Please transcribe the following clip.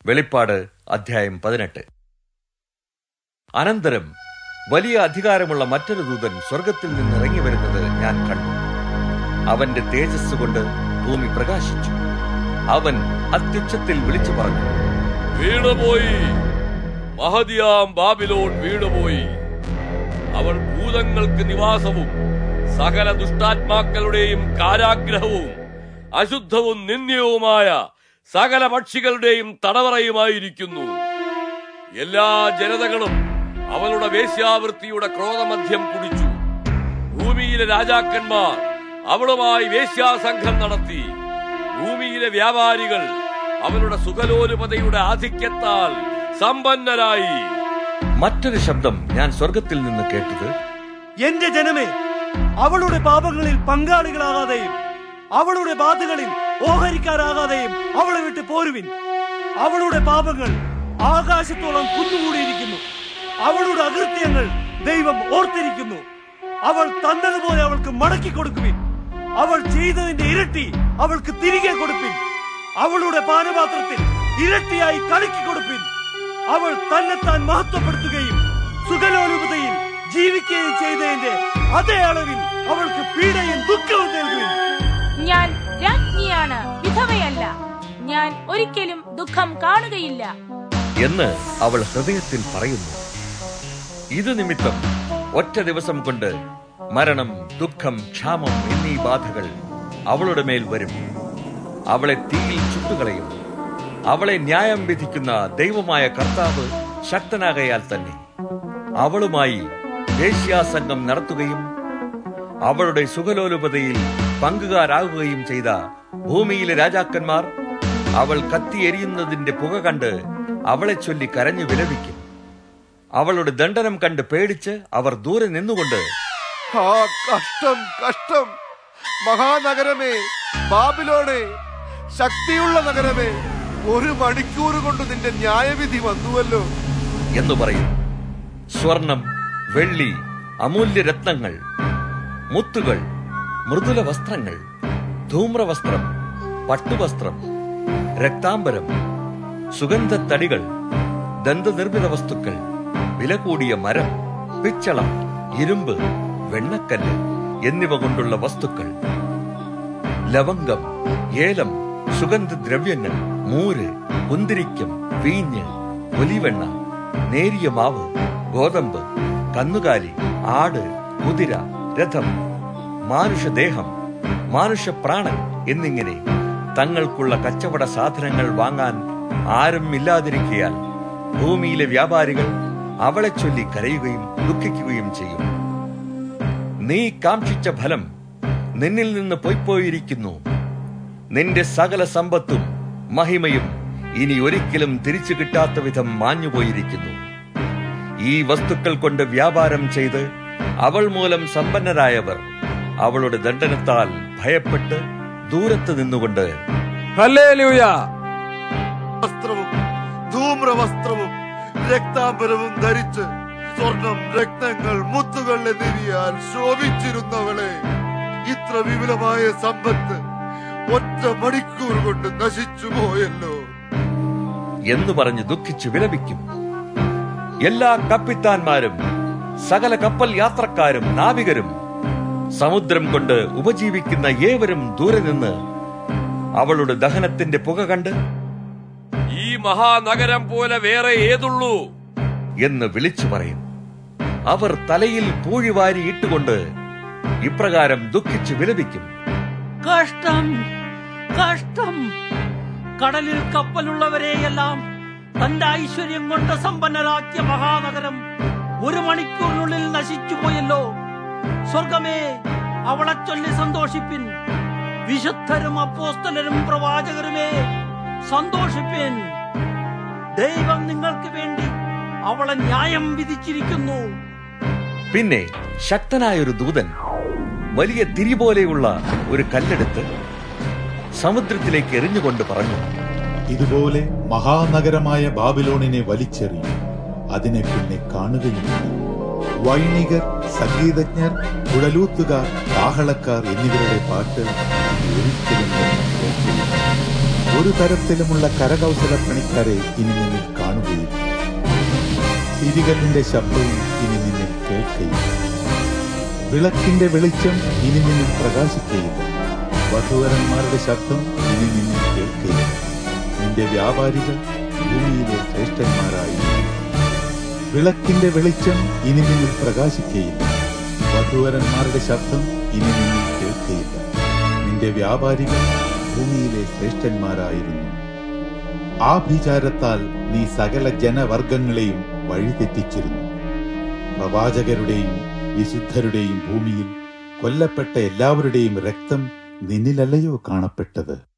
വെളിപ്പാട് അധ്യായം പതിനെട്ട് അനന്തരം വലിയ അധികാരമുള്ള മറ്റൊരു ദൂതൻ സ്വർഗത്തിൽ നിന്ന് ഇറങ്ങി വരുന്നത് ഞാൻ കണ്ടു അവന്റെ തേജസ് കൊണ്ട് ഭൂമി പ്രകാശിച്ചു അവൻ അത്യുച്ചത്തിൽ വിളിച്ചു പറഞ്ഞു വീണുപോയി മഹതിയാം ബാബിലോൺ വീണുപോയി അവൾ ഭൂതങ്ങൾക്ക് നിവാസവും സകല ദുഷ്ടാത്മാക്കളുടെയും കാരാഗ്രഹവും അശുദ്ധവും നിന്ദ്യവുമായ സകല പക്ഷികളുടെയും തടവറയുമായിരിക്കുന്നു എല്ലാ ജനതകളും അവളുടെ വേശ്യാവൃത്തിയുടെ ക്രോധമധ്യം കുടിച്ചു ഭൂമിയിലെ രാജാക്കന്മാർ അവളുമായി വേശ്യാസംഘം നടത്തി ഭൂമിയിലെ വ്യാപാരികൾ അവളുടെ സുഖലോലുപതയുടെ ആധിക്യത്താൽ സമ്പന്നരായി മറ്റൊരു ശബ്ദം ഞാൻ സ്വർഗത്തിൽ നിന്ന് കേട്ടത് എന്റെ ജനമേ അവളുടെ പാപങ്ങളിൽ പങ്കാളികളാകാതെയും അവളുടെ ബാധകളിൽ ഓഹരിക്കാരാകാതെയും അവളെ വിട്ട് പോരുവിൻ അവളുടെ പാപങ്ങൾ ആകാശത്തോളം കുന്നുകൂടിയിരിക്കുന്നു അവളുടെ അകൃത്യങ്ങൾ ദൈവം ഓർത്തിരിക്കുന്നു അവൾ തന്നതുപോലെ അവൾക്ക് മടക്കി കൊടുക്കുവിൻ അവൾ ചെയ്തതിന്റെ ഇരട്ടി അവൾക്ക് തിരികെ കൊടുപ്പിൻ അവളുടെ പാനപാത്രത്തിൽ ഇരട്ടിയായി കലക്കി കൊടുപ്പിൻ അവൾ തന്നെത്താൻ മഹത്വപ്പെടുത്തുകയും സുഖലോലുപതയിൽ ജീവിക്കുകയും ചെയ്തതിന്റെ അതേ അളവിൽ അവൾക്ക് പീഡയും ദുഃഖവും നൽകുവിൻ ഞാൻ രാജ്ഞിയാണ് വിധവയല്ല ഞാൻ ഒരിക്കലും ദുഃഖം കാണുകയില്ല എന്ന് അവൾ ഹൃദയത്തിൽ പറയുന്നു ഇത് നിമിത്തം ഒറ്റ ദിവസം കൊണ്ട് മരണം ദുഃഖം ക്ഷാമം എന്നീ ബാധകൾ അവളുടെ മേൽ വരും അവളെ തീയിൽ ചുട്ടുകളയും അവളെ ന്യായം വിധിക്കുന്ന ദൈവമായ കർത്താവ് ശക്തനാകയാൽ തന്നെ അവളുമായി വേശ്യാസംഗം നടത്തുകയും അവളുടെ സുഖലോലുപതയിൽ പങ്കുകാരാകുകയും ചെയ്ത ഭൂമിയിലെ രാജാക്കന്മാർ അവൾ കത്തിയെരിയുന്നതിന്റെ പുക കണ്ട് അവളെ ചൊല്ലി കരഞ്ഞു വിലപിക്കും അവളുടെ ദണ്ഡനം കണ്ട് പേടിച്ച് അവർ ദൂരെ നിന്നുകൊണ്ട് ആ കഷ്ടം കഷ്ടം മഹാനഗരമേ ബാബിലോണേ ശക്തിയുള്ള നഗരമേ ഒരു മണിക്കൂർ കൊണ്ട് നിന്റെ ന്യായവിധി വന്നുവല്ലോ എന്ന് പറയും സ്വർണം വെള്ളി അമൂല്യ രത്നങ്ങൾ മുത്തുകൾ മൃദുല വസ്ത്രങ്ങൾ ധൂമ്രവസ്ത്രം പട്ടുവസ്ത്രം രക്താംബരം സുഗന്ധത്തടികൾ ദന്തനിർമ്മിത വസ്തുക്കൾ വില കൂടിയ മരം പിച്ചള ഇരുമ്പ് വെണ്ണക്കല്ല് എന്നിവ കൊണ്ടുള്ള വസ്തുക്കൾ ലവംഗം ഏലം സുഗന്ധദ്രവ്യങ്ങൾ മൂര് കുന്തിരിക്കം വീഞ്ഞ് ഒലിവെണ്ണ നേരിയ മാവ് ഗോതമ്പ് കന്നുകാലി ആട് കുതിര രഥം മാനുഷദേഹം മാനുഷപ്രാണൻ എന്നിങ്ങനെ തങ്ങൾക്കുള്ള കച്ചവട സാധനങ്ങൾ വാങ്ങാൻ ആരും ഇല്ലാതിരിക്കയാൽ ഭൂമിയിലെ വ്യാപാരികൾ അവളെ ചൊല്ലി കരയുകയും ദുഃഖിക്കുകയും ചെയ്യും നീ കാക്ഷിച്ച ഫലം നിന്നിൽ നിന്ന് പൊയ്പോയിരിക്കുന്നു നിന്റെ സകല സമ്പത്തും മഹിമയും ഇനി ഒരിക്കലും തിരിച്ചു കിട്ടാത്ത വിധം മാഞ്ഞുപോയിരിക്കുന്നു ഈ വസ്തുക്കൾ കൊണ്ട് വ്യാപാരം ചെയ്ത് അവൾ മൂലം സമ്പന്നരായവർ അവളുടെ ദണ്ഡനത്താൽ ഭയപ്പെട്ട് ദൂരത്ത് നിന്നുകൊണ്ട് വസ്ത്രവും ധൂമ്രവസ്ത്രവും രക്താംബരവും ധരിച്ച് സ്വർണം രക്തങ്ങൾ മുത്തുകൾ എന്നിവയാൽ ശോഭിച്ചിരുന്നവളെ ഇത്ര വിപുലമായ സമ്പത്ത് ഒറ്റ മണിക്കൂർ കൊണ്ട് നശിച്ചു പോയല്ലോ എന്ന് പറഞ്ഞ് ദുഃഖിച്ചു വിലപിക്കും എല്ലാ കപ്പിത്താന്മാരും സകല കപ്പൽ യാത്രക്കാരും നാവികരും സമുദ്രം കൊണ്ട് ഉപജീവിക്കുന്ന ഏവരും ദൂരെ നിന്ന് അവളുടെ ദഹനത്തിന്റെ പുക കണ്ട് ഈ മഹാനഗരം പോലെ വേറെ ഏതുള്ളൂ എന്ന് വിളിച്ചു പറയും അവർ തലയിൽ പൂഴിവാരി ഇട്ടുകൊണ്ട് ഇപ്രകാരം ദുഃഖിച്ചു വിലപിക്കും കഷ്ടം കഷ്ടം കടലിൽ കപ്പലുള്ളവരെയെല്ലാം തന്റെ ഐശ്വര്യം കൊണ്ട് സമ്പന്നരാക്കിയ മഹാനഗരം ഒരു മണിക്കൂറിനുള്ളിൽ നശിച്ചു പോയല്ലോ സ്വർഗമേ അവളെ ചൊല്ലി സന്തോഷിപ്പിൻ വിശുദ്ധരും അപ്പോസ്തലരും പ്രവാചകരുമേ സന്തോഷിപ്പിൻ ദൈവം നിങ്ങൾക്ക് വേണ്ടി അവളെ ന്യായം വിധിച്ചിരിക്കുന്നു പിന്നെ ശക്തനായൊരു ദൂതൻ വലിയ തിരി പോലെയുള്ള ഒരു കല്ലെടുത്ത് സമുദ്രത്തിലേക്ക് എറിഞ്ഞുകൊണ്ട് പറഞ്ഞു ഇതുപോലെ മഹാനഗരമായ ബാബിലോണിനെ വലിച്ചെറിയും അതിനെ പിന്നെ കാണുകയില്ല വൈണികർ സംഗീതജ്ഞർ കുഴലൂത്തുകാർ കാഹളക്കാർ എന്നിവരുടെ പാട്ട് ഇനി ഒരിക്കലും ഞാൻ കേൾക്കില്ല ഒരു തരത്തിലുമുള്ള കരകൗശല പണിക്കാരെ ഇനി നിന്നിൽ കാണുകയില്ല തിരികല്ലിന്റെ ശബ്ദവും ഇനി നിന്നിൽ കേൾക്കയില്ല വിളക്കിന്റെ വെളിച്ചം ഇനി നിന്നിൽ പ്രകാശിക്കയില്ല വധുവരന്മാരുടെ ശബ്ദം ഇനി നിന്നിൽ കേൾക്കയില്ല നിന്റെ വ്യാപാരികൾ ഭൂമിയിലെ ശ്രേഷ്ഠന്മാരായിരുന്നു വിളക്കിന്റെ വെളിച്ചം ഇനി നിന്നിൽ പ്രകാശിക്കയില്ല വധുവരന്മാരുടെ ശബ്ദം ഇനി നിന്നിൽ കേൾക്കയില്ല നിന്റെ വ്യാപാരികൾ ഭൂമിയിലെ ശ്രേഷ്ഠന്മാരായിരുന്നു ആഭിചാരത്താൽ നീ സകല ജനവർഗങ്ങളെയും വഴിതെറ്റിച്ചിരുന്നു പ്രവാചകരുടെയും വിശുദ്ധരുടെയും ഭൂമിയിൽ കൊല്ലപ്പെട്ട എല്ലാവരുടെയും രക്തം നിന്നിലല്ലയോ കാണപ്പെട്ടത്